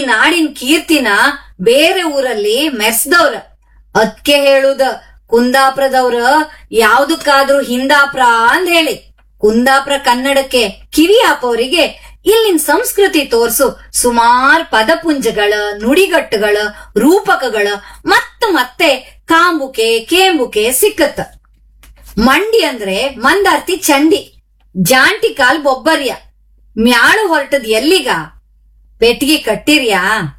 ನಾಡಿನ ಕೀರ್ತಿನ ಬೇರೆ ಊರಲ್ಲಿ ಮೆರ್ಸ್ದವ್ರ ಅದ್ಕೆ ಹೇಳುದ ಕುಂದಾಪುರದವ್ರ ಯಾವ್ದಕ್ಕಾದ್ರೂ ಹಿಂದಾಪ್ರ ಅಂದ್ ಹೇಳಿ ಕುಂದಾಪುರ ಕನ್ನಡಕ್ಕೆ ಕಿವಿ ಹಾಕೋರಿಗೆ ಇಲ್ಲಿನ ಸಂಸ್ಕೃತಿ ತೋರ್ಸು ಸುಮಾರ್ ಪದಪುಂಜಗಳ ನುಡಿಗಟ್ಟುಗಳ ರೂಪಕಗಳ ಮತ್ತು ಮತ್ತೆ ಕಾಂಬುಕೆ ಕೇಂಬುಕೆ ಸಿಕ್ಕತ್ತ ಮಂಡಿ ಅಂದ್ರೆ ಮಂದಾರ್ತಿ ಚಂಡಿ ಜಾಂಟಿ ಕಾಲ್ ಬೊಬ್ಬರ್ಯ ಮ್ಯಾಳು ಹೊರಟದ್ ಎಲ್ಲಿಗ ಪೆಟ್ಟಿಗೆ ಕಟ್ಟಿರ್ಯಾ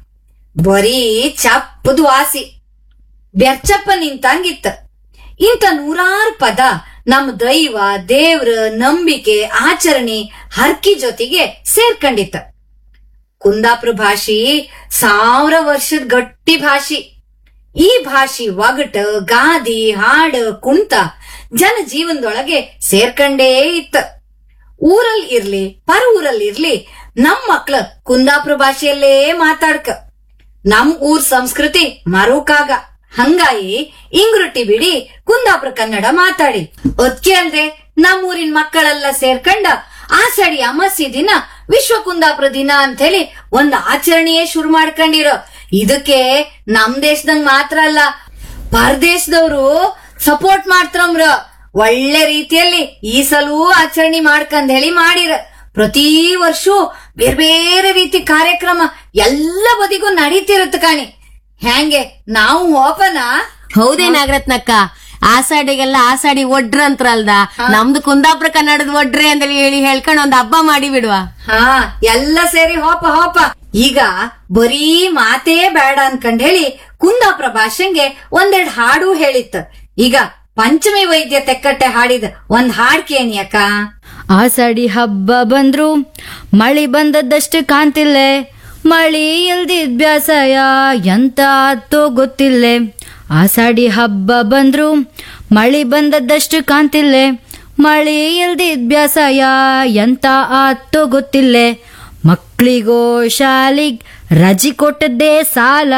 ಬರೀ ಚಪ್ಪದು ವಾಸಿ ಬೆರ್ಚಪ್ಪ ನಿಂತಂಗಿತ್ತ ಇಂಥ ನೂರಾರು ಪದ ನಮ್ ದೈವ ದೇವ್ರ ನಂಬಿಕೆ ಆಚರಣೆ ಹರ್ಕಿ ಜೊತೆಗೆ ಸೇರ್ಕೊಂಡಿತ್ತ ಕುಂದಾಪುರ ಭಾಷಿ ಸಾವಿರ ವರ್ಷದ ಗಟ್ಟಿ ಭಾಷಿ ಈ ಭಾಷಿ ಒಗಟ ಗಾದಿ ಹಾಡ ಕುಂತ ಜನ ಜೀವನದೊಳಗೆ ಸೇರ್ಕಂಡೇ ಇತ್ತ ಊರಲ್ಲಿ ಇರ್ಲಿ ಪರ ಊರಲ್ಲಿ ಇರ್ಲಿ ನಮ್ ಮಕ್ಳ ಕುಂದಾಪುರ ಭಾಷೆಯಲ್ಲೇ ಮಾತಾಡ್ಕ ನಮ್ ಊರ್ ಸಂಸ್ಕೃತಿ ಮರುಕಾಗ ಹಂಗಾಗಿ ಇಂಗ್ರುಟಿ ಬಿಡಿ ಕುಂದಾಪುರ ಕನ್ನಡ ಮಾತಾಡಿ ಒತ್ಕೆ ಅಲ್ದೆ ನಮ್ಮೂರಿನ ಮಕ್ಕಳೆಲ್ಲ ಸೇರ್ಕಂಡ ಆಷಾಢಿ ಅಮಾಸ್ಯೆ ದಿನ ವಿಶ್ವ ಕುಂದಾಪುರ ದಿನ ಅಂತ ಹೇಳಿ ಒಂದ್ ಆಚರಣೆಯೇ ಶುರು ಮಾಡ್ಕೊಂಡಿರೋ ಇದಕ್ಕೆ ನಮ್ ದೇಶದಂಗ್ ಮಾತ್ರ ಅಲ್ಲ ಪರದೇಶದವ್ರು ಸಪೋರ್ಟ್ ಮಾಡ್ತಾರಮ್ರ ಒಳ್ಳೆ ರೀತಿಯಲ್ಲಿ ಈ ಸಲವೂ ಆಚರಣೆ ಮಾಡ್ಕಂದ್ ಹೇಳಿ ಮಾಡಿರ ಪ್ರತಿ ವರ್ಷ ಬೇರೆ ಬೇರೆ ರೀತಿ ಕಾರ್ಯಕ್ರಮ ಎಲ್ಲ ಬದಿಗೂ ನಡೀತಿರತ್ತ ಕಾಣಿ ಹ್ಯಾಂಗೆ ನಾವು ಹೋಪನ ಹೌದೇ ನಾಗರತ್ನಕ್ಕ ಆಸಾಡಿಗೆಲ್ಲ ಆಸಾಡಿ ಒಡ್ರ ಅಂತ್ರಲ್ದ ನಮ್ದು ಕುಂದಾಪುರ ಕನ್ನಡದ ಒಡ್ರೆ ಅಂತ ಹೇಳಿ ಹೇಳ್ಕೊಂಡು ಒಂದ್ ಹಬ್ಬ ಮಾಡಿ ಬಿಡುವ ಹಾ ಎಲ್ಲ ಸೇರಿ ಹೋಪ ಹೋಪ ಈಗ ಬರೀ ಮಾತೇ ಬೇಡ ಅನ್ಕಂಡ್ ಹೇಳಿ ಕುಂದಾಪುರ ಭಾಷೆಂಗೆ ಒಂದೆರಡ್ ಹಾಡು ಹೇಳಿತ್ತ ಈಗ ಪಂಚಮಿ ವೈದ್ಯ ತೆಕ್ಕಟ್ಟೆ ಹಾಡಿದ ಒಂದ್ ಹಾಡ್ ಕೇಣಿ ಅಕ್ಕ ಆಷಾಢಿ ಹಬ್ಬ ಬಂದ್ರು ಮಳಿ ಬಂದದ್ದಷ್ಟು ಕಾಣ್ತಿಲ್ಲೆ ಮಳಿ ಇಲ್ದಿದ್ ಬ್ಯಾಸಯ ಎಂತ ಆತೋ ಗೊತ್ತಿಲ್ಲೆ ಆಷಾಢಿ ಹಬ್ಬ ಬಂದ್ರು ಮಳಿ ಬಂದದ್ದಷ್ಟು ಕಾಣ್ತಿಲ್ಲೆ ಮಳಿ ಇಲ್ದಿದ್ ಬ್ಯಾಸಯ ಎಂತ ಆತೋ ಗೊತ್ತಿಲ್ಲೆ ಮಕ್ಳಿಗೋ ಶಾಲಿಗ್ ರಜಿ ಕೊಟ್ಟದ್ದೇ ಸಾಲ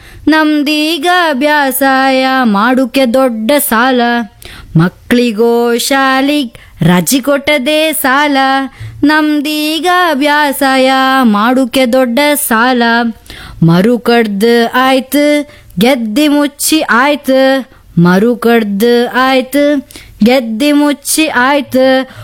ನಮ್ದೀಗ ಬ್ಯಾಸಾಯ ಮಾಡುಕೆ ದೊಡ್ಡ ಸಾಲ ಮಕ್ಳಿಗೋ ಶಾಲಿಗ್ ರಜಿ ಕೊಟ್ಟದೇ ಸಾಲ ನಮ್ದೀಗ ಬ್ಯಾಸಾಯ ಮಾಡುಕೆ ದೊಡ್ಡ ಸಾಲ ಮರು ಕಡ್ದು ಆಯ್ತು ಗೆದ್ದಿ ಮುಚ್ಚಿ ಆಯ್ತು ಮರು ಕಡ್ದು ಆಯ್ತು ಗೆದ್ದಿ ಮುಚ್ಚಿ ಆಯ್ತು